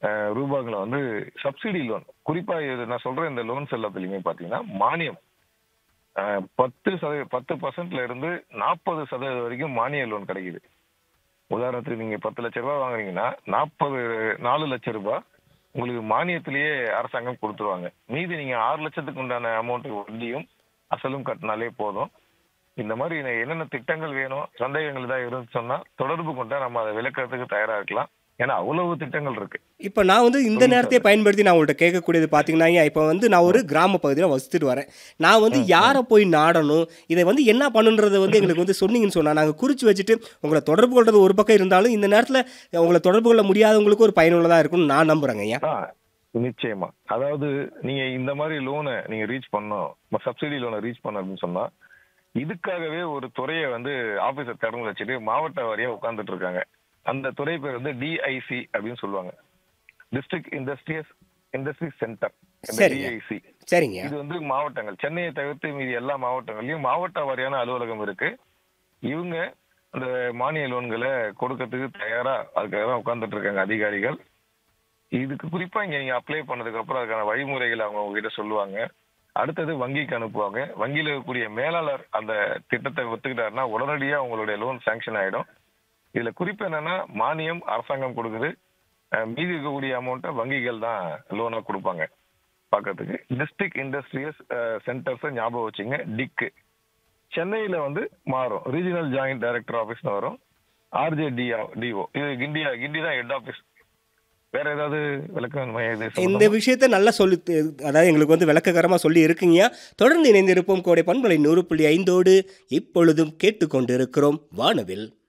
அஹ், ரூபாய்களை வந்து subsidy loan குறிப்பா இது நான் சொல்ற இந்த லோன்ஸ் எல்லாத்துலயுமே பாத்தீங்கன்னா மானியம் அஹ், பத்து சதவீத பத்து பர்சன்ட்ல இருந்து நாற்பது சதவீதம் வரைக்கும் மானிய லோன் கிடைக்குது உதாரணத்துக்கு நீங்க பத்து லட்ச ரூபாய் வாங்குறீங்கன்னா நாற்பது நாலு லட்ச ரூபாய் உங்களுக்கு மானியத்திலேயே அரசாங்கம் கொடுத்துருவாங்க மீதி நீங்க ஆறு லட்சத்துக்கு உண்டான அமௌண்ட் வட்டியும் அசலும் கட்டினாலே போதும் இந்த மாதிரி என்னென்ன திட்டங்கள் வேணும் சந்தேகங்கள் ஏதாவது இருந்து சொன்னா தொடர்பு கொண்டா நம்ம அதை விளக்கறதுக்கு தயாரா இருக்கலாம் ஏன்னா அவ்வளவு திட்டங்கள் இருக்கு இப்போ நான் வந்து இந்த நேரத்தை பயன்படுத்தி நான் உங்கள்கிட்ட கேட்கக்கூடியது பார்த்தீங்கன்னா ஐயா இப்போ வந்து நான் ஒரு கிராம பகுதியில் வசித்துட்டு வரேன் நான் வந்து யாரை போய் நாடணும் இதை வந்து என்ன பண்ணுன்றதை வந்து எங்களுக்கு வந்து சொன்னீங்கன்னு சொன்னால் நாங்கள் குறித்து வச்சுட்டு உங்களை தொடர்பு கொள்றது ஒரு பக்கம் இருந்தாலும் இந்த நேரத்தில் உங்களை தொடர்பு கொள்ள முடியாதவங்களுக்கு ஒரு பயனுள்ளதாக இருக்கும்னு நான் நம்புகிறேங்க ஐயா ஆ, நிச்சயமா அதாவது நீங்க இந்த மாதிரி லோனை நீங்க ரீச் பண்ணணும் சப்சிடி லோனை ரீச் பண்ண அப்படின்னு சொன்னா இதுக்காகவே ஒரு துறையை வந்து ஆபீசர் திறந்து வச்சுட்டு மாவட்ட வாரியா உட்கார்ந்துட்டு இருக்காங்க அந்த துறை பேர் வந்து டிஐசி அப்படின்னு சொல்லுவாங்க டிஸ்ட்ரிக்ட் இண்டஸ்ட்ரியஸ் இண்டஸ்ட்ரி சென்டர் சரிங்க. டிஐசி சரிங்க இது வந்து மாவட்டங்கள் சென்னையை தவிர்த்து மீதி எல்லா மாவட்டங்கள்லயும் மாவட்ட வாரியான அலுவலகம் இருக்கு இவங்க அந்த மானிய லோன்களை கொடுக்கறதுக்கு தயாரா அதுக்காக தான் உட்கார்ந்துட்டு இருக்காங்க அதிகாரிகள் இதுக்கு குறிப்பா இங்க நீங்க அப்ளை பண்ணதுக்கு அப்புறம் அதுக்கான வழிமுறைகளை அவங்க உங்ககிட்ட சொல்லுவாங்க அடுத்தது வங்கிக்கு அனுப்புவாங்க வங்கியில இருக்கக்கூடிய மேலாளர் அந்த திட்டத்தை ஒத்துக்கிட்டாருன்னா உடனடியா உங்களுடைய லோன் சாங்ஷன் ஆயிடும் இதுல குறிப்பு என்னன்னா மானியம் அரசாங்கம் கொடுக்குது அஹ் மீதி இருக்கக்கூடிய அமௌண்ட்டை வங்கிகள் தான் லோனா கொடுப்பாங்க பார்க்கறதுக்கு டிஸ்ட்ரிக்ட் இண்டஸ்ட்ரியஸ் சென்டர்ஸ் ஞாபகம் வச்சுங்க டிக்கு சென்னையில வந்து மாறும் ரீஜனல் ஜாயிண்ட் டைரக்டர் ஆஃபீஸ்னு வரும் ஆர்ஜே டிஓ இது கிண்டியா கிண்டி தான் ஹெட் ஆஃபீஸ் வேற ஏதாவது விளக்கம் வேணுமா? இது இந்த சம்பந்தமா? விஷயத்தை நல்லா சொல்லி அதாவது எங்களுக்கு வந்து விளக்ககரமாக சொல்லி இருக்கீங்க தொடர்ந்து இணைந்திருப்போம் கோடை பண்பலை நூறு புள்ளி ஐந்தோடு இப்பொழுதும் கேட்டுக்கொண்டிருக்கிறோம் வானவில்